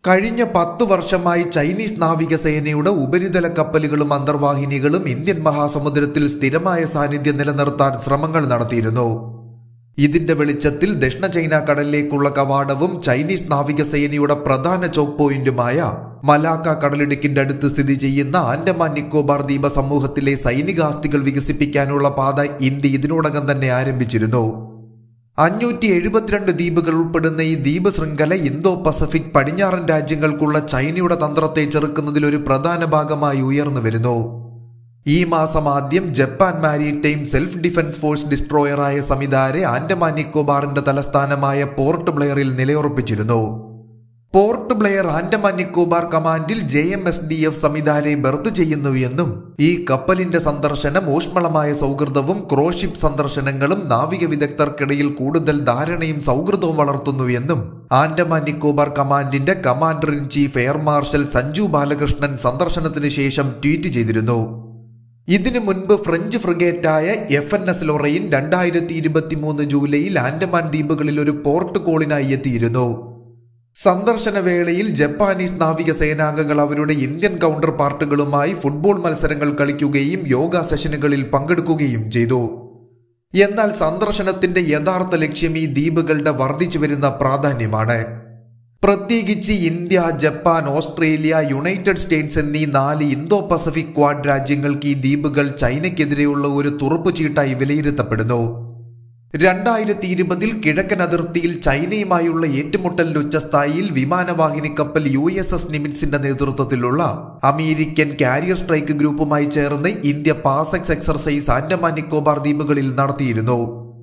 കഴിഞ്ഞ പത്ത് വർഷമായി ചൈനീസ് നാവികസേനയുടെ ഉപരിതല കപ്പലുകളും അന്തർവാഹിനികളും ഇന്ത്യൻ മഹാസമുദ്രത്തിൽ സ്ഥിരമായ സാന്നിധ്യം നിലനിർത്താൻ ശ്രമങ്ങൾ നടത്തിയിരുന്നു ഇതിന്റെ വെളിച്ചത്തിൽ ദക്ഷിണ ചൈന കടലിലേക്കുള്ള കവാടവും ചൈനീസ് നാവികസേനയുടെ പ്രധാന ചോക്ക് പോയിന്റുമായ മലാക്ക കടലിടുക്കിന്റെ അടുത്ത് സ്ഥിതി ചെയ്യുന്ന ആൻഡമാൻ നിക്കോബാർ ദ്വീപ സമൂഹത്തിലെ സൈനികാസ്തികൾ വികസിപ്പിക്കാനുള്ള പാത ഇന്ത്യ ഇതിനോടകം തന്നെ ആരംഭിച്ചിരുന്നു അഞ്ഞൂറ്റി എഴുപത്തിരണ്ട് ദ്വീപുകൾ ഉൾപ്പെടുന്ന ഈ ദ്വീപ് ശൃംഖല ഇന്തോ പസഫിക് പടിഞ്ഞാറൻ രാജ്യങ്ങൾക്കുള്ള ചൈനയുടെ തന്ത്രത്തെ ചെറുക്കുന്നതിൽ ഒരു പ്രധാന ഭാഗമായി ഉയർന്നു വരുന്നു ഈ മാസം ആദ്യം Japan maritime self defence force ഡിസ്ട്രോയറായ സമിതാരെ ആൻഡമാൻ നിക്കോബാറിന്റെ തലസ്ഥാനമായ പോർട്ട് ബ്ലെയറിൽ നിലയുറപ്പിച്ചിരുന്നു പോർട്ട് ബ്ലെയർ ആൻഡമാൻ നിക്കോബാർ കമാൻഡിൽ J M S D F സംവിധാനെ ബർത്ത് ചെയ്യുന്നു എന്നും ഈ കപ്പലിന്റെ സന്ദർശനം ഊഷ്മളമായ സൗഹൃദവും ക്രോഷിപ്പ് സന്ദർശനങ്ങളും നാവിക വിദഗ്ധർക്കിടയിൽ കൂടുതൽ ധാരണയും സൗഹൃദവും വളർത്തുന്നു എന്നും ആൻഡമാൻ നിക്കോബാർ കമാൻഡിന്റെ commander in chief air marshal Sanju Balakrishnan സന്ദർശനത്തിന് ശേഷം ട്വീറ്റ് ചെയ്തിരുന്നു ഇതിനു മുൻപ് ഫ്രഞ്ച് ഫ്രിഗേറ്റായ എഫ് എൻ എസ് ലൊറൈൻ രണ്ടായിരത്തി ഇരുപത്തി മൂന്ന് ജൂലൈയിൽ ആൻഡമാൻ ദ്വീപുകളിൽ ഒരു പോർട്ട് കോളിനായി എത്തിയിരുന്നു സന്ദർശന വേളയിൽ ജപ്പാനീസ് നാവിക സേനാംഗങ്ങൾ അവരുടെ ഇന്ത്യൻ കൗണ്ടർ പാർട്ടുകളുമായി ഫുട്ബോൾ മത്സരങ്ങൾ കളിക്കുകയും യോഗ സെഷനുകളിൽ പങ്കെടുക്കുകയും ചെയ്തു എന്നാൽ സന്ദർശനത്തിന്റെ യഥാർത്ഥ ലക്ഷ്യം ഈ ദ്വീപുകളുടെ വർദ്ധിച്ചു വരുന്ന പ്രാധാന്യമാണ് പ്രത്യേകിച്ച് India Japan Australia United States എന്നീ നാല് ഇന്തോ പസഫിക് ക്വാഡ് രാജ്യങ്ങൾക്ക് ഈ ദ്വീപുകൾ ചൈനയ്ക്കെതിരെയുള്ള ഒരു തുറപ്പ് ചീട്ടായി വിലയിരുത്തപ്പെടുന്നു രണ്ടായിരത്തി ഇരുപതിൽ കിഴക്കൻ അതിർത്തിയിൽ ചൈനയുമായുള്ള ഏറ്റുമുട്ടലിൽ ഉച്ചസ്ഥായിയിൽ വിമാനവാഹിനി കപ്പൽ യു എസ് എസ് നിമിറ്റ്സിന്റെ നേതൃത്വത്തിലുള്ള അമേരിക്കൻ കാരിയർ സ്ട്രൈക്ക് ഗ്രൂപ്പുമായി ചേർന്ന് India PASSEX exercise Andaman Nicobar ദ്വീപുകളിൽ നടത്തിയിരുന്നു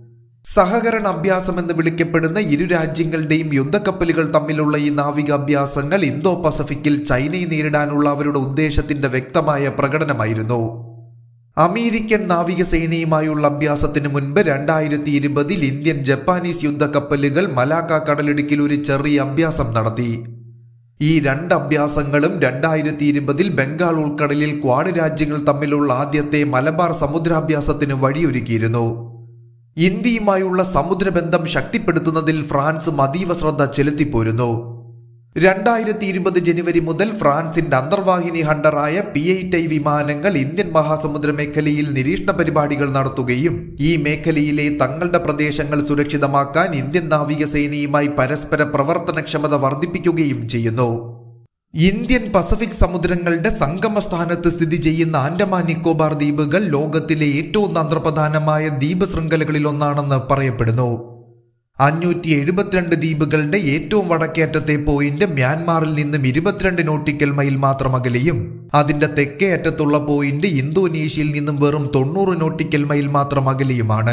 സഹകരണ അഭ്യാസം എന്ന് വിളിക്കപ്പെടുന്ന ഇരു രാജ്യങ്ങളുടെയും യുദ്ധക്കപ്പലുകൾ തമ്മിലുള്ള ഈ നാവിക അഭ്യാസങ്ങൾ ഇന്തോ പസഫിക്കിൽ ചൈനയെ നേരിടാനുള്ള അവരുടെ ഉദ്ദേശത്തിന്റെ വ്യക്തമായ പ്രകടനമായിരുന്നു അമേരിക്കൻ നാവികസേനയുമായുള്ള അഭ്യാസത്തിന് മുൻപ് രണ്ടായിരത്തി ഇരുപതിൽ ഇന്ത്യൻ ജപ്പാനീസ് യുദ്ധക്കപ്പലുകൾ മലാക്ക കടലിടുക്കിൽ ഒരു ചെറിയ അഭ്യാസം നടത്തി ഈ രണ്ട് അഭ്യാസങ്ങളും രണ്ടായിരത്തി ഇരുപതിൽ ബംഗാൾ ഉൾക്കടലിൽ ക്വാഡ് രാജ്യങ്ങൾ തമ്മിലുള്ള ആദ്യത്തെ മലബാർ സമുദ്രാഭ്യാസത്തിന് വഴിയൊരുക്കിയിരുന്നു ഇന്ത്യയുമായുള്ള സമുദ്രബന്ധം ശക്തിപ്പെടുത്തുന്നതിൽ ഫ്രാൻസ് അതീവ ശ്രദ്ധ ചെലുത്തിപ്പോരുന്നു രണ്ടായിരത്തി ഇരുപത് ജനുവരി മുതൽ ഫ്രാൻസിന്റെ അന്തർവാഹിനി ഹണ്ടറായ പി എയ്റ്റ് ഐ വിമാനങ്ങൾ ഇന്ത്യൻ മഹാസമുദ്ര മേഖലയിൽ നിരീക്ഷണ പരിപാടികൾ നടത്തുകയും ഈ മേഖലയിലെ തങ്ങളുടെ പ്രദേശങ്ങൾ സുരക്ഷിതമാക്കാൻ ഇന്ത്യൻ നാവികസേനയുമായി പരസ്പര പ്രവർത്തനക്ഷമത വർദ്ധിപ്പിക്കുകയും ചെയ്യുന്നു ഇന്ത്യൻ പസഫിക് സമുദ്രങ്ങളുടെ സംഗമസ്ഥാനത്ത് സ്ഥിതി ചെയ്യുന്ന ആൻഡമാൻ നിക്കോബാർ ദ്വീപുകൾ ലോകത്തിലെ ഏറ്റവും തന്ത്രപ്രധാനമായ ദ്വീപ് ശൃംഖലകളിൽ ഒന്നാണെന്ന് പറയപ്പെടുന്നു അഞ്ഞൂറ്റി എഴുപത്തിരണ്ട് ദ്വീപുകളുടെ ഏറ്റവും വടക്കേറ്റത്തെ പോയിന്റ് മ്യാൻമാറിൽ നിന്നും ഇരുപത്തിരണ്ട് നോട്ടിക്കൽ മൈൽ മാത്രം അകലെയും അതിന്റെ തെക്കേ അറ്റത്തുള്ള പോയിന്റ് ഇന്തോനേഷ്യയിൽ നിന്നും വെറും തൊണ്ണൂറ് നോട്ടിക്കൽ മൈൽ മാത്രം അകലെയുമാണ്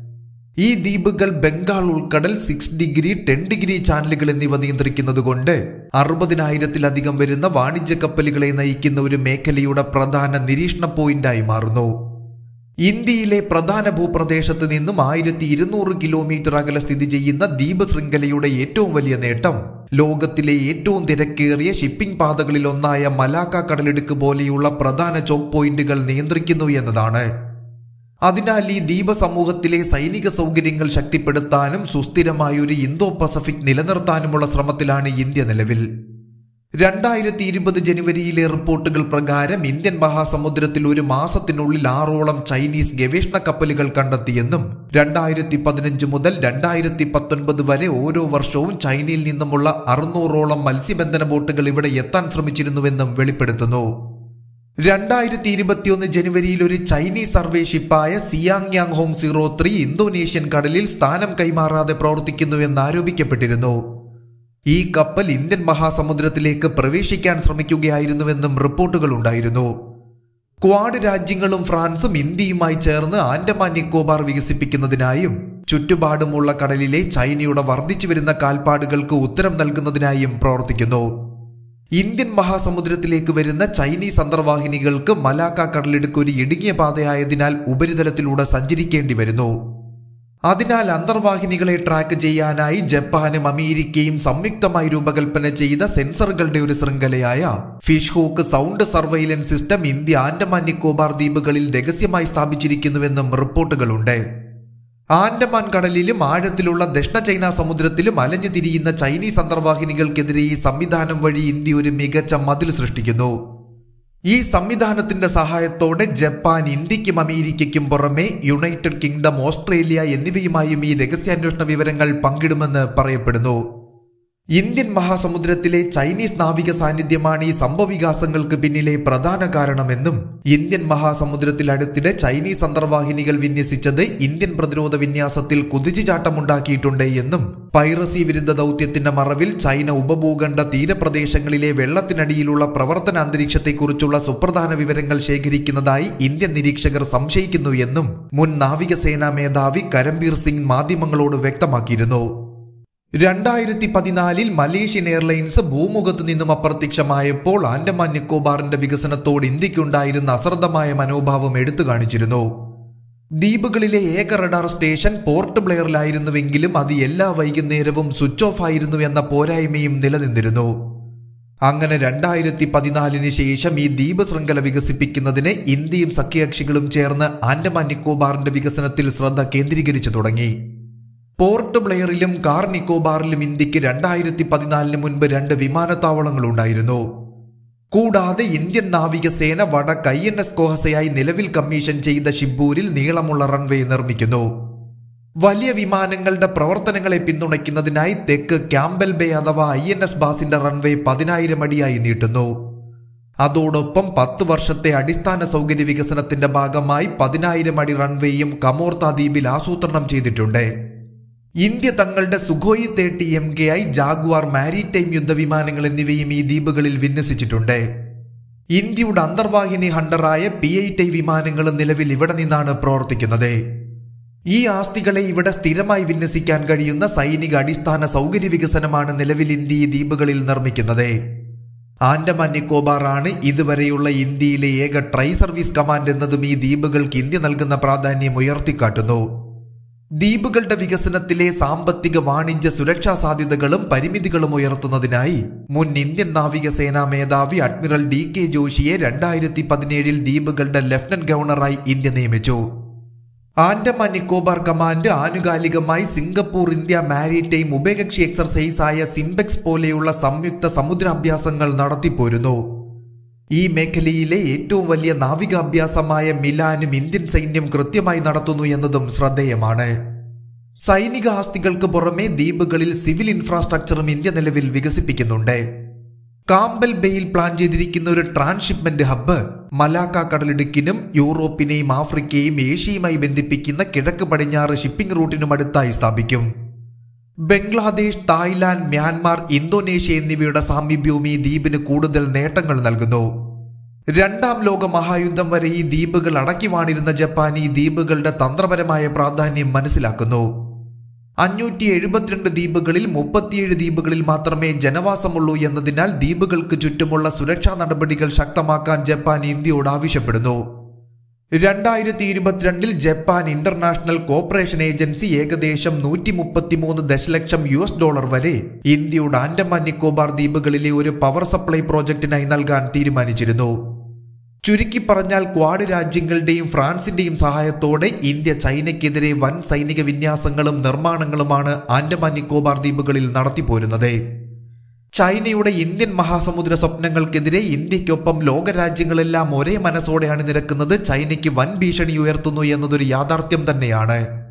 ഈ ദ്വീപുകൾ ബംഗാൾ ഉൾക്കടൽ സിക്സ് ഡിഗ്രി ടെൻ ഡിഗ്രി ചാനലുകൾ എന്നിവ നിയന്ത്രിക്കുന്നത് കൊണ്ട് അറുപതിനായിരത്തിലധികം വരുന്ന വാണിജ്യ കപ്പലുകളെ നയിക്കുന്ന ഒരു മേഖലയുടെ പ്രധാന നിരീക്ഷണ പോയിന്റായി മാറുന്നു ഇന്ത്യയിലെ പ്രധാന ഭൂപ്രദേശത്ത് നിന്നും ആയിരത്തി ഇരുന്നൂറ് കിലോമീറ്റർ അകലെ സ്ഥിതി ചെയ്യുന്ന ദ്വീപ് ശൃംഖലയുടെ ഏറ്റവും വലിയ നേട്ടം ലോകത്തിലെ ഏറ്റവും തിരക്കേറിയ ഷിപ്പിംഗ് പാതകളിൽ ഒന്നായ മലാക്ക കടലിടുക്ക് പോലെയുള്ള പ്രധാന ചോക്ക് പോയിന്റുകൾ നിയന്ത്രിക്കുന്നു എന്നതാണ് അതിനാൽ ഈ ദ്വീപ സമൂഹത്തിലെ സൈനിക സൗകര്യങ്ങൾ ശക്തിപ്പെടുത്താനും സുസ്ഥിരമായ ഒരു ഇന്തോ പസഫിക് നിലനിർത്താനുമുള്ള ശ്രമത്തിലാണ് ഇന്ത്യ നിലവിൽ രണ്ടായിരത്തി ഇരുപത് ജനുവരിയിലെ റിപ്പോർട്ടുകൾ പ്രകാരം ഇന്ത്യൻ മഹാസമുദ്രത്തിൽ ഒരു മാസത്തിനുള്ളിൽ ആറോളം ചൈനീസ് ഗവേഷണ കപ്പലുകൾ കണ്ടെത്തിയെന്നും രണ്ടായിരത്തി പതിനഞ്ച് മുതൽ രണ്ടായിരത്തി പത്തൊൻപത് വരെ ഓരോ വർഷവും ചൈനയിൽ നിന്നുമുള്ള അറുന്നൂറോളം മത്സ്യബന്ധന ബോട്ടുകൾ ഇവിടെ എത്താൻ ശ്രമിച്ചിരുന്നുവെന്നും വെളിപ്പെടുത്തുന്നു രണ്ടായിരത്തി ഇരുപത്തിയൊന്ന് ജനുവരിയിൽ ഒരു ചൈനീസ് സർവേ ഷിപ്പായ Xiang Yang Hong zero three ഇന്തോനേഷ്യൻ കടലിൽ സ്ഥാനം കൈമാറാതെ പ്രവർത്തിക്കുന്നുവെന്ന് ആരോപിക്കപ്പെട്ടിരുന്നു ഈ കപ്പൽ ഇന്ത്യൻ മഹാസമുദ്രത്തിലേക്ക് പ്രവേശിക്കാൻ ശ്രമിക്കുകയായിരുന്നുവെന്നും റിപ്പോർട്ടുകൾ ഉണ്ടായിരുന്നു ക്വാഡ് രാജ്യങ്ങളും ഫ്രാൻസും ഇന്ത്യയുമായി ചേർന്ന് ആൻഡമാൻ നിക്കോബാർ വികസിപ്പിക്കുന്നതിനായും ചുറ്റുപാടുമുള്ള കടലിലെ ചൈനയുടെ വർദ്ധിച്ചു വരുന്ന കാൽപ്പാടുകൾക്ക് ഉത്തരം നൽകുന്നതിനായും പ്രവർത്തിക്കുന്നു ഇന്ത്യൻ മഹാസമുദ്രത്തിലേക്ക് വരുന്ന ചൈനീസ് അന്തർവാഹിനികൾക്ക് മലാക്ക കടലിടുക്ക് ഒരു ഇടുങ്ങിയ പാതയായതിനാൽ ഉപരിതലത്തിലൂടെ സഞ്ചരിക്കേണ്ടി വരുന്നു അതിനാൽ അന്തർവാഹിനികളെ ട്രാക്ക് ചെയ്യാനായി ജപ്പാനും അമേരിക്കയും സംയുക്തമായി രൂപകൽപ്പന ചെയ്ത സെൻസറുകളുടെ ഒരു ശൃംഖലയായ fish hook sound surveillance system India Andaman Nicobar ദ്വീപുകളിൽ രഹസ്യമായി സ്ഥാപിച്ചിരിക്കുന്നുവെന്നും റിപ്പോർട്ടുകളുണ്ട് ആൻഡമാൻ കടലിലും ആഴത്തിലുള്ള ദക്ഷിണ ചൈന സമുദ്രത്തിലും അലഞ്ഞു തിരിയുന്ന ചൈനീസ് അന്തർവാഹിനികൾക്കെതിരെ ഈ സംവിധാനം വഴി ഇന്ത്യ ഒരു മികച്ച മതിൽ സൃഷ്ടിക്കുന്നു ഈ സംവിധാനത്തിന്റെ സഹായത്തോടെ ജപ്പാൻ ഇന്ത്യക്കും അമേരിക്കയ്ക്കും പുറമെ യുണൈറ്റഡ് കിങ്ഡം ഓസ്ട്രേലിയ എന്നിവയുമായും ഈ രഹസ്യാന്വേഷണ വിവരങ്ങൾ പങ്കിടുമെന്ന് പറയപ്പെടുന്നു ഇന്ത്യൻ മഹാസമുദ്രത്തിലെ ചൈനീസ് നാവിക സാന്നിധ്യമാണ് ഈ സംഭവവികാസങ്ങൾക്ക് പിന്നിലെ പ്രധാന കാരണമെന്നും ഇന്ത്യൻ മഹാസമുദ്രത്തിൽ അടുത്തിടെ ചൈനീസ് അന്തർവാഹിനികൾ വിന്യസിച്ചത് ഇന്ത്യൻ പ്രതിരോധ വിന്യാസത്തിൽ കുതിച്ചുചാട്ടമുണ്ടാക്കിയിട്ടുണ്ട് എന്നും പൈറസി വിരുദ്ധ ദൗത്യത്തിന്റെ മറവിൽ ചൈന ഉപഭൂഖണ്ഡ തീരപ്രദേശങ്ങളിലെ വെള്ളത്തിനടിയിലുള്ള പ്രവർത്തന അന്തരീക്ഷത്തെക്കുറിച്ചുള്ള സുപ്രധാന വിവരങ്ങൾ ശേഖരിക്കുന്നതായി ഇന്ത്യൻ നിരീക്ഷകർ സംശയിക്കുന്നു എന്നും മുൻ നാവികസേനാ മേധാവി കരംബീർ സിംഗ് മാധ്യമങ്ങളോട് വ്യക്തമാക്കിയിരുന്നു രണ്ടായിരത്തി പതിനാലിൽ മലേഷ്യൻ എയർലൈൻസ് ഭൂമുഖത്ത് നിന്നും അപ്രത്യക്ഷമായപ്പോൾ ആൻഡമാൻ നിക്കോബാറിന്റെ വികസനത്തോട് ഇന്ത്യക്കുണ്ടായിരുന്ന അശ്രദ്ധമായ മനോഭാവം എടുത്തു കാണിച്ചിരുന്നു ദ്വീപുകളിലെ ഏക റഡാർ സ്റ്റേഷൻ പോർട്ട് ബ്ലെയറിലായിരുന്നുവെങ്കിലും അത് എല്ലാ വൈകുന്നേരവും സ്വിച്ച് ഓഫ് ആയിരുന്നു എന്ന പോരായ്മയും നിലനിന്നിരുന്നു അങ്ങനെ രണ്ടായിരത്തി പതിനാലിന് ശേഷം ഈ ദ്വീപ് ശൃംഖല വികസിപ്പിക്കുന്നതിന് ഇന്ത്യയും സഖ്യകക്ഷികളും ചേർന്ന് ആൻഡമാൻ നിക്കോബാറിന്റെ വികസനത്തിൽ ശ്രദ്ധ കേന്ദ്രീകരിച്ചു തുടങ്ങി പോർട്ട് ബ്ലെയറിലും കാർ നിക്കോബാറിലും ഇന്ത്യക്ക് രണ്ടായിരത്തി പതിനാലിന് മുൻപ് രണ്ട് വിമാനത്താവളങ്ങൾ ഉണ്ടായിരുന്നു കൂടാതെ ഇന്ത്യൻ നാവികസേന വടക്ക് ഐ എൻ എസ് കോഹസയായി നിലവിൽ കമ്മീഷൻ ചെയ്ത ഷിബൂരിൽ നീളമുള്ള റൺവേ നിർമ്മിക്കുന്നു വലിയ വിമാനങ്ങളുടെ പ്രവർത്തനങ്ങളെ പിന്തുണയ്ക്കുന്നതിനായി തെക്ക് ക്യാമ്പൽ ബേ അഥവാ ഐ എൻ എസ് ബാസിന്റെ റൺവേ പതിനായിരം അടിയായി നീട്ടുന്നു അതോടൊപ്പം പത്ത് വർഷത്തെ അടിസ്ഥാന സൗകര്യ വികസനത്തിന്റെ ഭാഗമായി പതിനായിരം അടി റൺവേയും കമോർത്ത ദ്വീപിൽ ആസൂത്രണം ചെയ്തിട്ടുണ്ട് ഇന്ത്യ തങ്ങളുടെ Sukhoi thirty M K I Jaguar maritime യുദ്ധവിമാനങ്ങൾ എന്നിവയും ഈ ദ്വീപുകളിൽ വിന്യസിച്ചിട്ടുണ്ട് ഇന്ത്യയുടെ അന്തർവാഹിനി ഹണ്ടറായ പി എയ്റ്റ് ഐ വിമാനങ്ങളും നിലവിൽ ഇവിടെ നിന്നാണ് പ്രവർത്തിക്കുന്നത് ഈ ആസ്തികളെ ഇവിടെ സ്ഥിരമായി വിന്യസിക്കാൻ കഴിയുന്ന സൈനിക അടിസ്ഥാന സൗകര്യ വികസനമാണ് നിലവിൽ ഇന്ത്യ ഈ ദ്വീപുകളിൽ നിർമ്മിക്കുന്നത് ആൻഡമാൻ നിക്കോബാർ ആണ് ഇതുവരെയുള്ള ഇന്ത്യയിലെ ഏക ട്രൈ സർവീസ് കമാൻഡ് എന്നതും ഈ ദ്വീപുകൾക്ക് ഇന്ത്യ നൽകുന്ന പ്രാധാന്യം ഉയർത്തിക്കാട്ടുന്നു ദ്വീപുകളുടെ വികസനത്തിലെ സാമ്പത്തിക വാണിജ്യ സുരക്ഷാ സാധ്യതകളും പരിമിതികളും ഉയർത്തുന്നതിനായി മുൻ ഇന്ത്യൻ നാവികസേനാ മേധാവി അഡ്മിറൽ ഡി കെ ജോഷിയെ രണ്ടായിരത്തി പതിനേഴിൽ ദ്വീപുകളുടെ ലഫ്റ്റനന്റ് ഗവർണറായി ഇന്ത്യ നിയമിച്ചു ആൻഡമാൻ നിക്കോബാർ കമാൻഡ് ആനുകാലികമായി സിംഗപ്പൂർ ഇന്ത്യ മാരിടൈം ഉഭയകക്ഷി എക്സർസൈസ് ആയ സിംബെക്സ് പോലെയുള്ള സംയുക്ത സമുദ്രാഭ്യാസങ്ങൾ നടത്തിപ്പോരുന്നു ഈ മേഖലയിലെ ഏറ്റവും വലിയ നാവികാഭ്യാസമായ മിലാനും ഇന്ത്യൻ സൈന്യം കൃത്യമായി നടത്തുന്നു എന്നതും ശ്രദ്ധേയമാണ് സൈനിക ആസ്തികൾക്ക് പുറമെ ദ്വീപുകളിൽ സിവിൽ ഇൻഫ്രാസ്ട്രക്ചറും ഇന്ത്യ നിലവിൽ വികസിപ്പിക്കുന്നുണ്ട് കാമ്പൽ ബേയിൽ പ്ലാൻ ചെയ്തിരിക്കുന്ന ഒരു ട്രാൻസ്ഷിപ്മെന്റ് ഹബ്ബ് മലാക്ക കടലിടുക്കിനും യൂറോപ്പിനെയും ആഫ്രിക്കയും ഏഷ്യയുമായി ബന്ധിപ്പിക്കുന്ന കിഴക്ക് പടിഞ്ഞാറ് ഷിപ്പിംഗ് റൂട്ടിനും അടുത്തായി സ്ഥാപിക്കും ബംഗ്ലാദേശ് തായ്ലാന്റ് മ്യാൻമാർ ഇന്തോനേഷ്യ എന്നിവയുടെ സാമീപ്യവും ഈ ദ്വീപിന് കൂടുതൽ നേട്ടങ്ങൾ നൽകുന്നു രണ്ടാം ലോക മഹായുദ്ധം വരെ ഈ ദ്വീപുകൾ അടക്കി വാണിരുന്ന ജപ്പാൻ ഈ ദ്വീപുകളുടെ തന്ത്രപരമായ പ്രാധാന്യം മനസ്സിലാക്കുന്നു അഞ്ഞൂറ്റി എഴുപത്തിരണ്ട് ദ്വീപുകളിൽ മുപ്പത്തിയേഴ് ദ്വീപുകളിൽ മാത്രമേ ജനവാസമുള്ളൂ എന്നതിനാൽ ദ്വീപുകൾക്ക് ചുറ്റുമുള്ള സുരക്ഷാ നടപടികൾ ശക്തമാക്കാൻ ജപ്പാൻ ഇന്ത്യയോട് ആവശ്യപ്പെടുന്നു രണ്ടായിരത്തി ഇരുപത്തിരണ്ടിൽ ജപ്പാൻ ഇന്റർനാഷണൽ കോപ്പറേഷൻ ഏജൻസി ഏകദേശം നൂറ്റി മുപ്പത്തിമൂന്ന് ദശലക്ഷം യു എസ് ഡോളർ വരെ ഇന്ത്യയുടെ ആൻഡമാൻ നിക്കോബാർ ദ്വീപുകളിലെ ഒരു പവർ സപ്ലൈ പ്രോജക്റ്റിനായി നൽകാൻ തീരുമാനിച്ചിരുന്നു ചുരുക്കി പറഞ്ഞാൽ ക്വാഡ് രാജ്യങ്ങളുടെയും ഫ്രാൻസിന്റെയും സഹായത്തോടെ ഇന്ത്യ ചൈനയ്ക്കെതിരെ വൻ സൈനിക വിന്യാസങ്ങളും നിർമ്മാണങ്ങളുമാണ് ആൻഡമാൻ നിക്കോബാർ ദ്വീപുകളിൽ നടത്തിപ്പോരുന്നത് ചൈനയുടെ ഇന്ത്യൻ മഹാസമുദ്ര സ്വപ്നങ്ങൾക്കെതിരെ ഇന്ത്യക്കൊപ്പം ലോകരാജ്യങ്ങളെല്ലാം ഒരേ മനസ്സോടെ അണിനിരക്കുന്നത് ചൈനയ്ക്ക് വൻ ഭീഷണി ഉയർത്തുന്നു എന്നതൊരു യാഥാർത്ഥ്യം തന്നെയാണ്